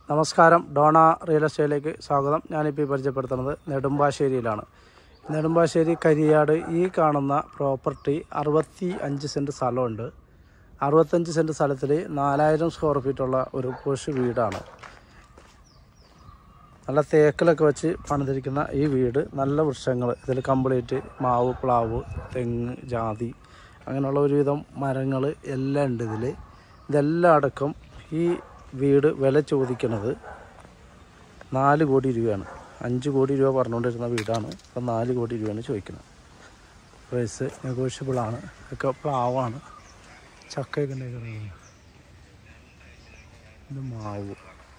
നമസ്കാരം Donna real എസ്റ്റേറ്റിലേക്ക് സ്വാഗതം ഞാനിപ്പോൾ ഈ പരിചയപ്പെടുത്തുന്നത് നെടുമ്പാശ്ശേരിയിലാണ് നെടുമ്പാശ്ശേരി കരിയാട് ഈ കാണുന്ന പ്രോപ്പർട്ടി അറുപത്തി അഞ്ച് സെൻറ്റ് സ്ഥലമുണ്ട് അറുപത്തഞ്ച് സെൻറ്റ് സ്ഥലത്തിൽ നാലായിരം സ്ക്വയർ ഫീറ്റുള്ള ഒരു പുഷ് വീടാണ് നല്ല തേക്കിലൊക്കെ വെച്ച് പണിതിരിക്കുന്ന ഈ വീട് നല്ല വൃക്ഷങ്ങൾ ഇതിൽ കംപ്ലീറ്റ് മാവ് പ്ലാവ് തെങ്ങ് ജാതി അങ്ങനെയുള്ള ഒരുവിധം മരങ്ങൾ എല്ലാം ഉണ്ട് ഇതിൽ ഇതെല്ലാം അടക്കം ഈ വീട് വില ചോദിക്കുന്നത് നാല് കോടി രൂപയാണ് അഞ്ച് കോടി രൂപ പറഞ്ഞുകൊണ്ടിരുന്ന വീടാണ് ഇപ്പം നാല് കോടി രൂപയാണ് ചോദിക്കുന്നത് പ്രൈസ് നെഗോഷ്യബിളാണ് ഒക്കെ പ്ലാവാണ് ചക്കയൊക്കെ ഉണ്ടായിരുന്നു ഇത് മാവ്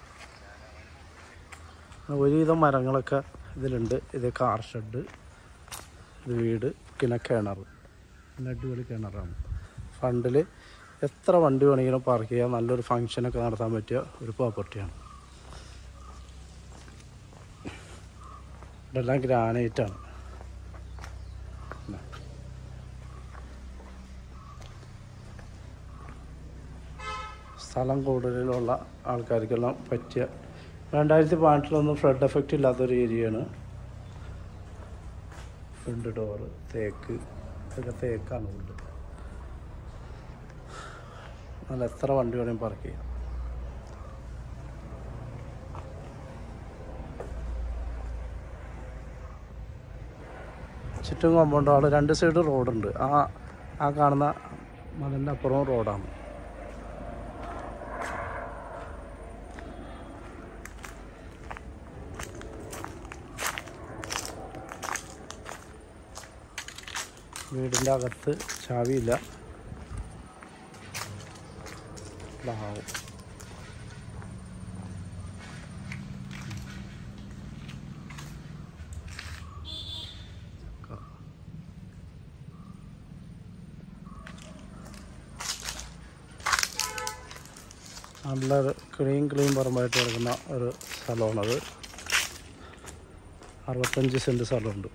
ഒരുവിധം മരങ്ങളൊക്കെ ഇതിലുണ്ട് ഇത് കാർ ഷെഡ് ഇത് വീട് പിന്നെ കിണർ നല്ല അടിപൊളി കിണറാണ് ഫണ്ടിൽ എത്ര വണ്ടി വേണമെങ്കിലും പാർക്ക് ചെയ്യാം നല്ലൊരു ഫങ്ഷനൊക്കെ നടത്താൻ പറ്റിയ ഒരു പ്രോപ്പർട്ടിയാണ് ഇതെല്ലാം ഗ്രാനൈറ്റാണ് സ്ഥലം കൂടുതലുള്ള ആൾക്കാർക്കെല്ലാം പറ്റിയ രണ്ടായിരത്തി പതിനെട്ടിലൊന്നും ഫ്ലഡ് എഫക്റ്റ് ഇല്ലാത്തൊരു ഏരിയയാണ് ഫ്രണ്ട് ഡോറ് തേക്ക് ഇതൊക്കെ തേക്കാണ് വീട് നല്ല എത്ര വണ്ടി വേണമെങ്കിൽ പാർക്ക് ചെയ്യാം ചുറ്റും കോമ്പൗണ്ട് ഹാള് രണ്ട് സൈഡ് റോഡുണ്ട് ആ ആ കാണുന്ന മതിൻ്റെ അപ്പുറവും റോഡാണ് വീടിൻ്റെ അകത്ത് ചാവിയില്ല പ്ലാവ് നല്ലൊരു ക്ലീൻ ക്ലീൻ പറമ്പായിട്ട് കിടക്കുന്ന ഒരു സ്ഥലമാണത് അറുപത്തഞ്ച് സെൻറ്റ് സ്ഥലമുണ്ട്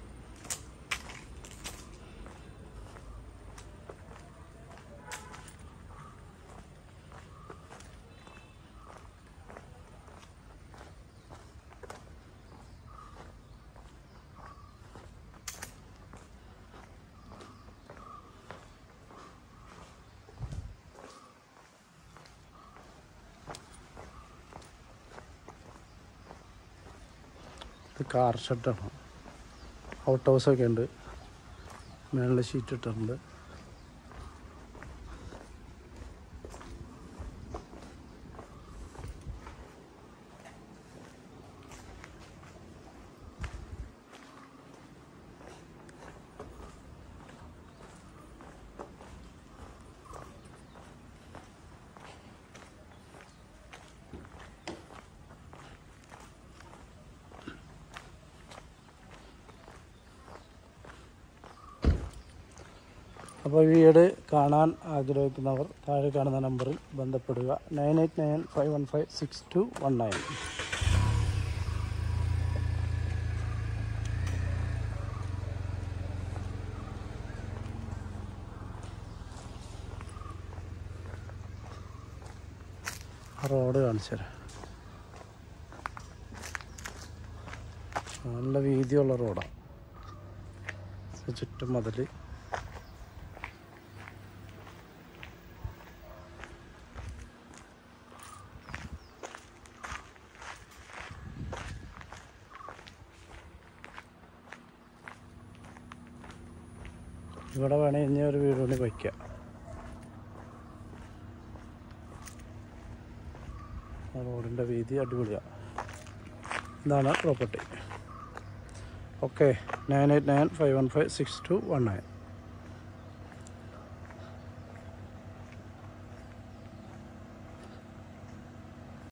ഇത് കാർ ഷെഡാണ് ഔട്ട് ഹൗസൊക്കെ ഉണ്ട് മേളിൽ ഷീറ്റ് ഇട്ടിട്ടുണ്ട് അപ്പോൾ ഈ വീട് കാണാൻ ആഗ്രഹിക്കുന്നവർ താഴെ കാണുന്ന നമ്പറിൽ ബന്ധപ്പെടുക nine eight nine five one five six two one nine road കാണിച്ചു തരാം നല്ല വീതിയുള്ള റോഡാണ് ചുറ്റും മതിൽ ഇവിടെ വേണേൽ ഇനി ഒരു വീട് കൂടി വയ്ക്കാം റോഡിൻ്റെ വീതി അടിപൊളിയാണ് ഇതാണ് property okay nine eight nine five one five six two one nine